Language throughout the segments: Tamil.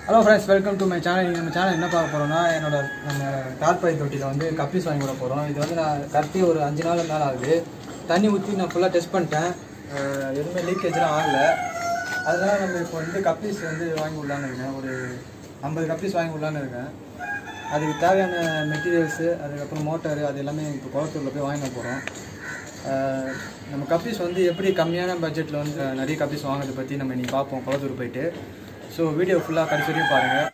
hello friends welcome to my channel நம்ம சேனல் என்ன பார்க்க போகிறோம்னா என்னோட நம்ம கால்பை தொட்டியில் வந்து கப்பீஸ் வாங்கி விட போகிறோம் இது வந்து நான் கட்டி ஒரு அஞ்சு நாள் மேலே ஆகுது தண்ணி ஊற்றி நான் ஃபுல்லாக டெஸ்ட் பண்ணிட்டேன் அஹ் எதுவுமே லீக்கேஜ்லாம் ஆகலை அதனால நம்ம இப்போ வந்து கப்பீஸ் வந்து வாங்கி விடலான்னு இருக்கேன் ஒரு ஐம்பது கப்பீஸ் வாங்கி விடலான்னு இருக்கேன் அதுக்கு தேவையான மெட்டீரியல்ஸு அதுக்கப்புறம் மோட்டாரு அது எல்லாமே இப்போ குளத்தூரில் போய் வாங்கிட்டு போகிறோம் நம்ம கப்பீஸ் வந்து எப்படி கம்மியான பட்ஜெட்டில் வந்து அஹ், நிறைய கப்பீஸ் வாங்குறதை பற்றி நம்ம இன்னைக்கு பார்ப்போம் குளத்தூர் போயிட்டு ஸோ வீடியோ ஃபுல்லாக கடைசி வரையும் பாருங்கள்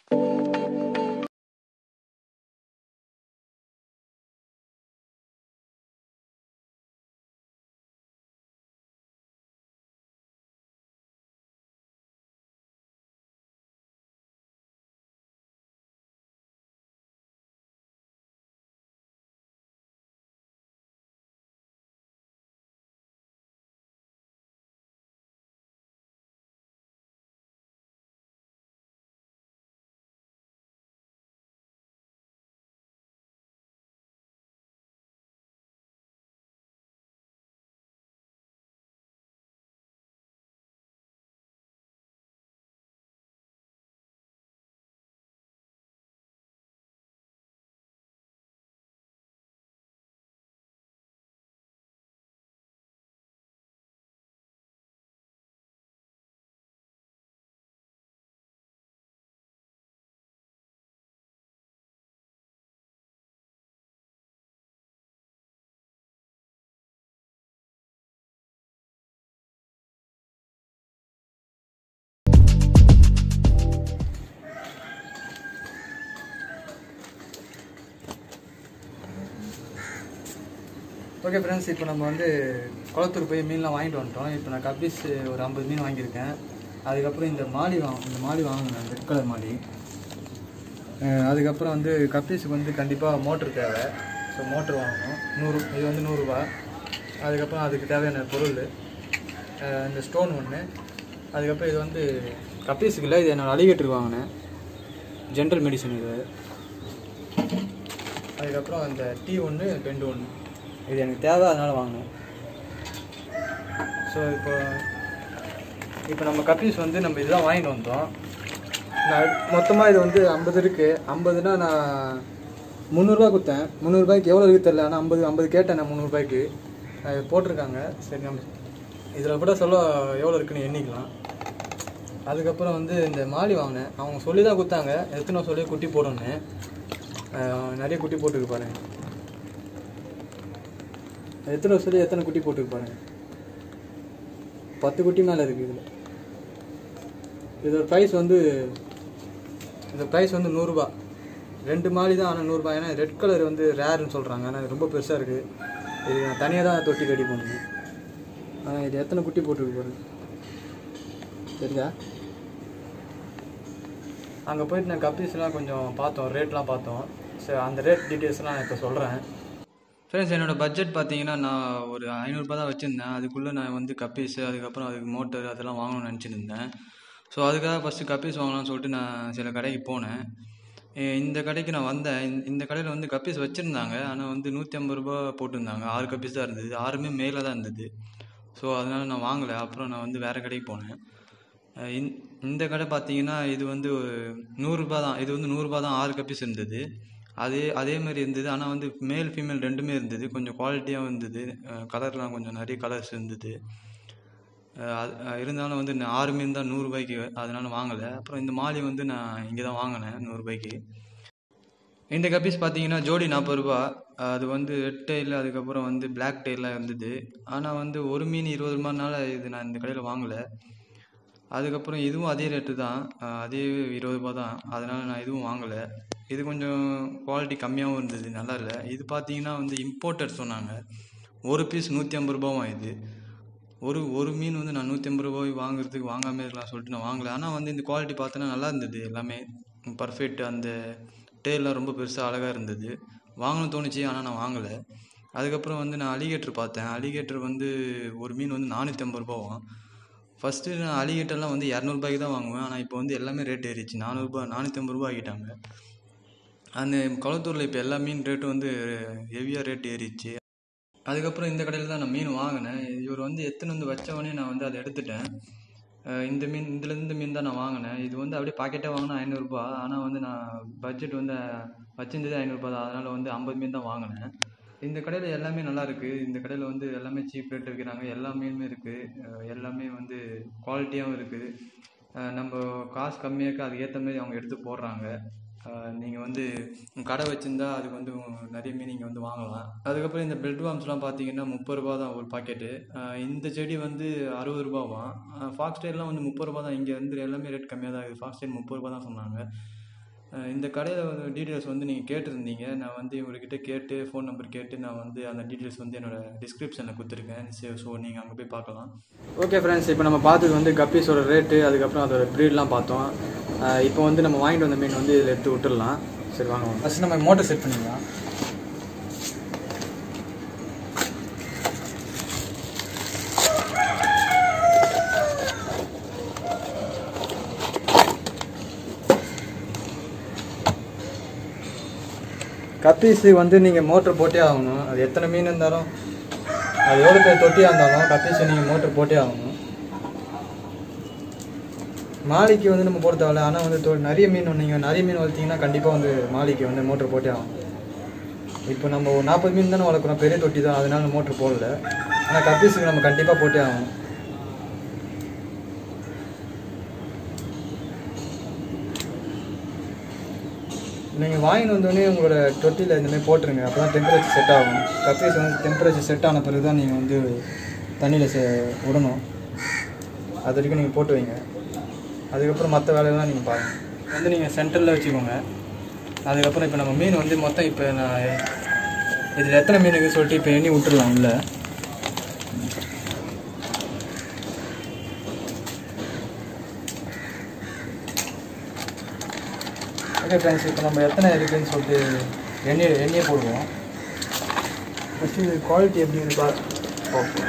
ஓகே ஃப்ரெண்ட்ஸ் இப்போ நம்ம வந்து குளத்தூர் போய் மீன்லாம் வாங்கிட்டு வந்துட்டோம் இப்போ நான் கப்பீஸ் ஒரு ஐம்பது மீன் வாங்கியிருக்கேன் அதுக்கப்புறம் இந்த மாலி வாங்க இந்த மாலி வாங்கினேன் ரெட் கலர் மாலி அஹ் அதுக்கப்புறம் வந்து கப்பீஸுக்கு வந்து கண்டிப்பாக மோட்ரு தேவை ஸோ மோட்ரு வாங்கணும் நூறு இது வந்து நூறுரூவா அதுக்கப்புறம் அதுக்கு தேவையான பொருள் அஹ் இந்த ஸ்டோன் ஒன்று அதுக்கப்புறம் இது வந்து கப்பீஸுக்கு இல்லை இது என்னோட அலிகேட்டருக்கு வாங்கினேன் ஜென்ரல் மெடிசன் இது அதுக்கப்புறம் அந்த டீ ஒன்று பெண்டு ஒன்று இது எனக்கு தேவை அதனால் வாங்கினேன் ஸோ இப்போ இப்போ நம்ம கப்பீஸ் வந்து நம்ம இதுதான் வாங்கிட்டு வந்தோம் நான் மொத்தமாக இது வந்து ஐம்பது இருக்குது ஐம்பதுனா நான் முந்நூறுரூவா கொடுத்தேன் முந்நூறுபாய்க்கு எவ்வளோ இருக்குது தெரில ஆனால் ஐம்பது ஐம்பது கேட்டேன் நான் முந்நூறுபாய்க்கு அது போட்டிருக்காங்க சரி நம்ம இதில் கூட சொல்ல எவ்வளோ இருக்குன்னு எண்ணிக்கலாம் அதுக்கப்புறம் வந்து இந்த மாலி வாங்கினேன் அவங்க சொல்லி தான் கொடுத்தாங்க எத்தனை சொல்லி குட்டி போடணுன்னு அஹ் நிறைய குட்டி போட்டுருக்கு பாருங்க எத்தனை சொல்லி எத்தனை குட்டி போட்டுருக்கு பாருங்க பத்து குட்டி மேலே இருக்குது இதில் இதோட ப்ரைஸ் வந்து இந்த ப்ரைஸ் வந்து நூறுரூபா ரெண்டு மாலி தான் ஆனால் நூறுரூபா ஏன்னா ரெட் கலர் வந்து ரேர்னு சொல்கிறாங்க ஆனால் இது ரொம்ப பெருசாக இருக்குது இது நான் தனியாக தான் தொட்டி ரெடி பண்ணணும் ஆனால் இது எத்தனை குட்டி போட்டுருக்கு பாருங்க சரிதா அங்கே போயிட்டு நான் கப்பீஸ்லாம் கொஞ்சம் பார்த்தோம் ரேட்லாம் பார்த்தோம் சரி அந்த ரேட் டீட்டெயில்ஸ்லாம் நான் இப்போ சொல்கிறேன் ஃப்ரெண்ட்ஸ் என்னோடய பட்ஜெட் பார்த்தீங்கன்னா நான் ஒரு ஐநூறுரூபா தான் வச்சுருந்தேன் அதுக்குள்ளே நான் வந்து கப்பீஸு அதுக்கப்புறம் அதுக்கு மோட்டர் அதெல்லாம் வாங்கணும்னு நினச்சிட்டு இருந்தேன் ஸோ அதுக்காக ஃபஸ்ட்டு கப்பீஸ் வாங்கலாம்னு சொல்லிட்டு நான் சில கடைக்கு போனேன் எ- இந்த கடைக்கு நான் வந்தேன் இந்த- இந்த கடையில் வந்து கப்பீஸ் வச்சுருந்தாங்க ஆனால் வந்து நூற்றி ஐம்பது ரூபா போட்டிருந்தாங்க ஆறு கப்பீஸ் தான் இருந்தது ஆறுமே மேலே தான் இருந்தது ஸோ அதனால் நான் வாங்கலை அப்புறம் நான் வந்து வேறு கடைக்கு போனேன் அஹ் இந்த- இந்த கடை பார்த்தீங்கன்னா இது வந்து நூறுரூபா தான் இது வந்து நூறுரூபா தான் ஆறு கப்பீஸ் இருந்தது அதே அதே மாதிரி இருந்தது ஆனால் வந்து மேல் ஃபீமேல் ரெண்டுமே இருந்தது கொஞ்சம் குவாலிட்டியாகவும் இருந்தது கலர்லாம் கொஞ்சம் நிறைய கலர்ஸ் இருந்தது அஹ் அது- அஹ் இருந்தாலும் வந்து நான் ஆறு மீன் தான் நூறுரூபாய்க்கு அதனால வாங்கலை அப்புறம் இந்த மாலி வந்து நான் இங்கே தான் வாங்கினேன் நூறுரூபாய்க்கு இந்த கப்பீஸ் பார்த்தீங்கன்னா ஜோடி நாற்பது ரூபா அது வந்து ரெட் டெயில் அதுக்கப்புறம் வந்து Black டெயிலாம் இருந்தது ஆனால் வந்து ஒரு மீன் இருபது ரூபானால இது நான் இந்த கடையில் வாங்கலை அதுக்கப்புறம் இதுவும் அதே ரேட்டு தான் அஹ் அதே இருபது ரூபா தான் அதனால் நான் இதுவும் வாங்கலை இது கொஞ்சம் குவாலிட்டி கம்மியாகவும் இருந்தது நல்லா இல்லை இது பார்த்தீங்கன்னா வந்து இம்போர்ட்டட் சொன்னாங்க ஒரு பீஸ் நூற்றி ஐம்பது ரூபாவும் இது ஒரு ஒரு மீன் வந்து நான் நூற்றி ஐம்பது ரூபாய் வாங்குறதுக்கு வாங்காம இருக்கலாம் சொல்லிட்டு நான் வாங்கலை ஆனால் வந்து இந்த குவாலிட்டி பார்த்தோன்னா நல்லா இருந்தது எல்லாமே பர்ஃபெக்ட் அந்த டேல்லாம் ரொம்ப பெருசாக அழகாக இருந்தது வாங்கணும்னு தோணுச்சு ஆனால் நான் வாங்கலை அதுக்கப்புறம் வந்து நான் அலிகேட்டர் பார்த்தேன் அலிகேட்டர் வந்து ஒரு மீன் வந்து நானூற்றி ஐம்பது ரூபாவும் ஃபஸ்ட்டு நான் அலிகேட்டர்லாம் வந்து இரநூறுபாய்க்கு தான் வாங்குவேன் ஆனால் இப்போ வந்து எல்லாமே ரேட் ஏறிச்சு நானூறுபா நானூற்றி ஐம்பது ரூபா ஆக்கிட்டாங்க அந்த குளத்தூரில் இப்போ எல்லா மீன் ரேட்டும் வந்து ஹெவியாக ரேட் ஏறிச்சு அதுக்கப்புறம் இந்த கடையில் தான் நான் மீன் வாங்கினேன் இவர் வந்து எத்தனை வந்து வச்சவொடனே நான் வந்து அதை எடுத்துட்டேன் அஹ் இந்த மீன் இதுலேருந்து இந்த மீன் தான் நான் வாங்கினேன் இது வந்து அப்படியே பாக்கெட்டாக வாங்கினா ஐநூறுரூபா ஆனால் வந்து நான் பட்ஜெட் வந்து வச்சிருந்தது ஐநூறுரூபா தான் அதனால் வந்து ஐம்பது மீன் தான் வாங்கினேன் இந்த கடையில் எல்லாமே நல்லா இருக்கு இந்த கடையில் வந்து எல்லாமே சீப் ரேட் விற்கிறாங்க எல்லா மீனுமே இருக்குது எல்லாமே வந்து குவாலிட்டியாகவும் இருக்குது அஹ் நம்ம காசு கம்மியாக இருக்கு அதுக்கு ஏற்ற மாதிரி அவங்க எடுத்து போடுறாங்க நீங்கள் வந்து உங்க கடை வச்சுருந்தா அதுக்கு வந்து உங்க- நிறைய மீன் நீங்கள் வந்து வாங்கலாம் அதுக்கப்புறம் இந்த பெட் வார்ம்ஸ்லாம் பார்த்தீங்கன்னா முப்பது ரூபா தான் ஒரு பாக்கெட்டு இந்த செடி வந்து அறுபது ரூபாவாம் ஃபாக்ஸ் ஸ்டைல்லாம் வந்து முப்பது ரூபா தான் இங்கே வந்து எல்லாமே ரேட் கம்மியாக தான் இருக்குது ஃபாக்ஸ் ஸ்டைல் முப்பது ரூபா தான் சொன்னாங்க அஹ் இந்த கடையில் வந்து டீட்டெயில்ஸ் வந்து நீங்கள் கேட்டிருந்தீங்க நான் வந்து இவங்ககிட்ட கேட்டு ஃபோன் நம்பர் கேட்டு நான் வந்து அந்த டீட்டெயில்ஸ் வந்து என்னோட டிஸ்கிரிப்ஷனில் கொடுத்துருக்கேன் ஸோ நீங்கள் அங்கே போய் பார்க்கலாம் ஓகே ஃப்ரெண்ட்ஸ் இப்போ நம்ம பார்த்தது வந்து கப்பீஸோட ரேட்டு அதுக்கப்புறம் அதோட ப்ரீட்லாம் பார்த்தோம் அஹ் இப்போ வந்து நம்ம வாங்கிட்டு வந்த மீன் வந்து இதில் எடுத்து விட்டுடலாம் சரி வாங்க ஃபஸ்ட் நம்ம மோட்டர் செட் பண்ணிக்கலாம் கப்பீஸு வந்து நீங்கள் மோட்டர் போட்டே ஆகணும் அது எத்தனை மீன் இருந்தாலும் அது எவ்வளோ பேர் தொட்டியாக இருந்தாலும் கப்பீஸு நீங்கள் மோட்டர் போட்டே ஆகணும் மாலிக்கு வந்து நம்ம போட தேவையில்ல ஆனால் வந்து தொ- நிறைய மீன் நீங்கள் நிறைய மீன் வளர்த்தீங்கன்னா கண்டிப்பாக வந்து மாலிக்கு வந்து மோட்டர் போட்டே ஆகணும் இப்போ நம்ம ஒரு நாற்பது மீன் தானே வளர்க்குறோம் பெரிய தொட்டி தான் அதனால மோட்டர் போடல ஆனால் கப்பீஸுக்கு நம்ம கண்டிப்பாக போட்டே ஆகணும் நீங்கள் வாங்கிட்டு வந்தோடனே உங்களோட தொட்டியில் இந்த மாதிரி போட்டுருங்க அப்போ தான் டெம்பரேச்சர் செட் ஆகும் கப்பீஸ் வந்து டெம்பரேச்சர் செட் ஆன பிறகு தான் நீங்கள் வந்து தண்ணியில் செ விடணும் அது வரைக்கும் நீங்கள் போட்டு வைங்க அதுக்கப்புறம் மற்ற வேலையெல்லாம் நீங்கள் பாருங்கள் வந்து நீங்கள் சென்டரில் வச்சுக்கோங்க அதுக்கப்புறம் இப்போ நம்ம மீன் வந்து மொத்தம் இப்போ நான் இதில் எத்தனை மீன் இருக்குன்னு சொல்லிட்டு இப்போ எண்ணி விட்டுறலாம் உள்ள ஓகே ஃப்ரெண்ட்ஸ் இப்போ நம்ம எத்தனை இருக்குதுன்னு சொல்லிட்டு எண்ணெய் எண்ணெயை போடுவோம் ஃபஸ்ட்டு இது குவாலிட்டி எப்படின்னு பா பார்ப்போம்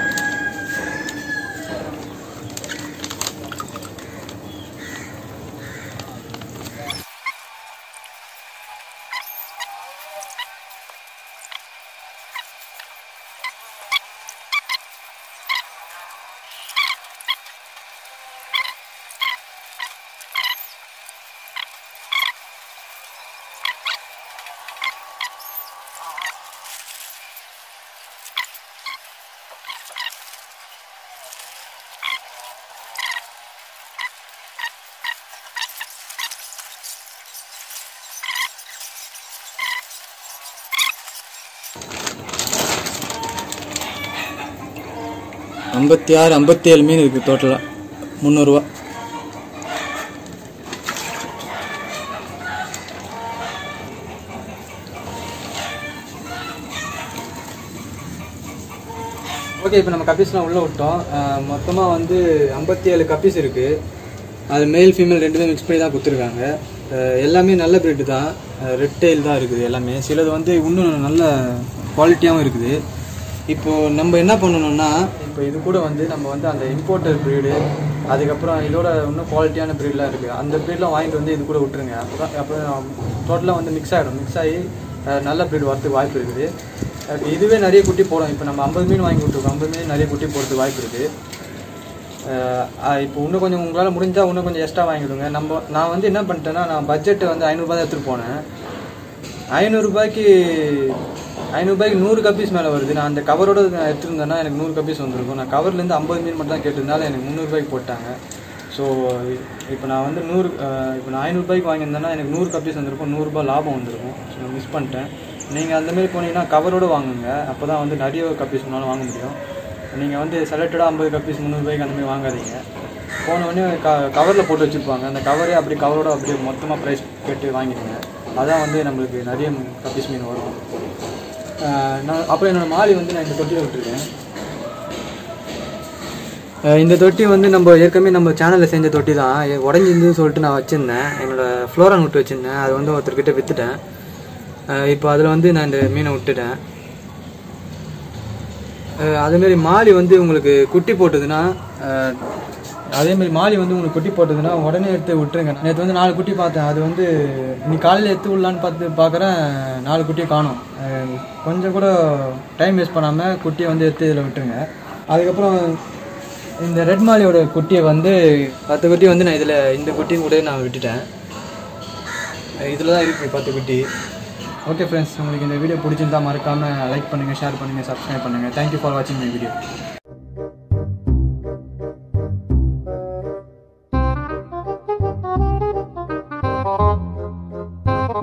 ஐம்பத்தி ஆறு ஐம்பத்தி ஏழு மீன் இருக்குது டோட்டலாக முந்நூறுரூவா ஓகே இப்போ நம்ம கப்பீஸ்லாம் உள்ளே விட்டோம் மொத்தமாக வந்து ஐம்பத்தி ஏழு கப்பீஸ் இருக்குது அது மேல் ஃபீமேல் ரெண்டுமே மிக்ஸ் பண்ணி தான் கொடுத்துருக்காங்க அஹ் எல்லாமே நல்ல பிரெட் தான் ரெட் டெயில் தான் இருக்குது எல்லாமே சிலது வந்து இன்னும் நல்ல குவாலிட்டியாகவும் இருக்குது இப்போ நம்ம என்ன பண்ணணும்னா இப்போ இது கூட வந்து நம்ம வந்து அந்த இம்போர்ட்டட் ப்ரீடு அதுக்கப்புறம் இதோட இன்னும் குவாலிட்டியான ப்ரீட்லாம் இருக்குது அந்த ப்ரீட்லாம் வாங்கிட்டு வந்து இது கூட விட்டுருங்க அப்போ தான் அப்போ டோட்டலாக வந்து மிக்ஸ் ஆகிடும் மிக்ஸ் ஆகி அஹ் நல்ல ப்ரீட் வரதுக்கு வாய்ப்பு இருக்குது அஹ் இதுவே நிறைய குட்டி போடும் இப்போ நம்ம ஐம்பது மீன் வாங்கி விட்டுருக்கோம் ஐம்பது மீன் நிறைய குட்டி போடுறதுக்கு வாய்ப்பு இருக்குது அஹ் அஹ் இப்போ இன்னும் கொஞ்சம் உங்களால் முடிஞ்சால் இன்னும் கொஞ்சம் எக்ஸ்ட்ரா வாங்கிடுங்க நம்ம நான் வந்து என்ன பண்ணிட்டேன்னா நான் பட்ஜெட் வந்து ஐநூறுரூபா தான் எடுத்துகிட்டு போனேன் ஐநூறுரூபாய்க்கு ஐநூறுபாய்க்கு நூறு கப்பீஸ் மேலே வருது நான் அந்த கவரோட நான் எடுத்துருந்தேன்னா எனக்கு நூறு கப்பீஸ் வந்திருக்கும் நான் கவர்லேருந்து ஐம்பது மீன் மட்டும் தான் கேட்டிருந்தாலும் எனக்கு முந்நூறுபாய்க்கு போட்டாங்க ஸோ இப்போ நான் வந்து நூறு அஹ் இப்போ நான் ஐநூறுபாய்க்கு வாங்கியிருந்தேன்னா எனக்கு நூறு கப்பீஸ் வந்திருக்கும் நூறுரூபா லாபம் வந்திருக்கும் ஸோ நான் மிஸ் பண்ணிட்டேன் நீங்கள் அந்த மாதிரி போனீங்கன்னா கவரோடு வாங்குங்க அப்போ தான் வந்து நிறைய கப்பீஸ் உங்களால் வாங்க முடியும் நீங்கள் வந்து செலக்டடாக ஐம்பது கப்பீஸ் முந்நூறுபாய்க்கு அந்த மாதிரி வாங்காதீங்க போன உடனே க கவரில் போட்டு வச்சுருப்பாங்க அந்த கவரே அப்படி கவரோட அப்படியே மொத்தமாக ப்ரைஸ் கேட்டு வாங்கிடுங்க அதான் வந்து நம்மளுக்கு நிறைய கப்பீஸ் மீன் வரும் ஆஹ் நான் அப்புறம் என்னோட மாலி வந்து நான் இந்த தொட்டியில் விட்டுருக்கேன் ஆஹ் இந்த தொட்டி வந்து நம்ம ஏற்கனவே நம்ம சேனலில் செஞ்ச தொட்டி தான் உடஞ்சிருந்துன்னு சொல்லிட்டு நான் வச்சுருந்தேன் என்னோட ஃப்ளோரான் விட்டு வச்சுருந்தேன் அது வந்து ஒருத்தர்கிட்ட விற்றுட்டேன் இப்போ அதில் வந்து நான் இந்த மீனை விட்டுட்டேன் ஆஹ் அதேமாரி மாலி வந்து உங்களுக்கு குட்டி போட்டதுன்னா ஆஹ் அதேமாரி மாலி வந்து உங்களுக்கு குட்டி போட்டதுன்னா உடனே எடுத்து விட்டுருங்க நேற்று வந்து நாலு குட்டி பார்த்தேன் அது வந்து இன்னைக்கு காலையில் எடுத்து விடலான்னு பார்த்து பார்க்குறேன் நாலு குட்டியை காணும் கொஞ்சம் கூட டைம் வேஸ்ட் பண்ணாமல் குட்டியை வந்து எடுத்து இதில் விட்டுருங்க அதுக்கப்புறம் இந்த ரெட் மாலியோட குட்டியை வந்து பத்து குட்டி வந்து நான் இதில் இந்த குட்டியும் கூட நான் விட்டுட்டேன் இதில் தான் இருக்குது பத்து குட்டி ஓகே ஃப்ரெண்ட்ஸ் உங்களுக்கு இந்த வீடியோ பிடிச்சிருந்தா மறக்காமல் லைக் பண்ணுங்கள் ஷேர் பண்ணுங்கள் சப்ஸ்கிரைப் பண்ணுங்கள் தேங்க்யூ ஃபார் வாட்சிங் மை வீடியோ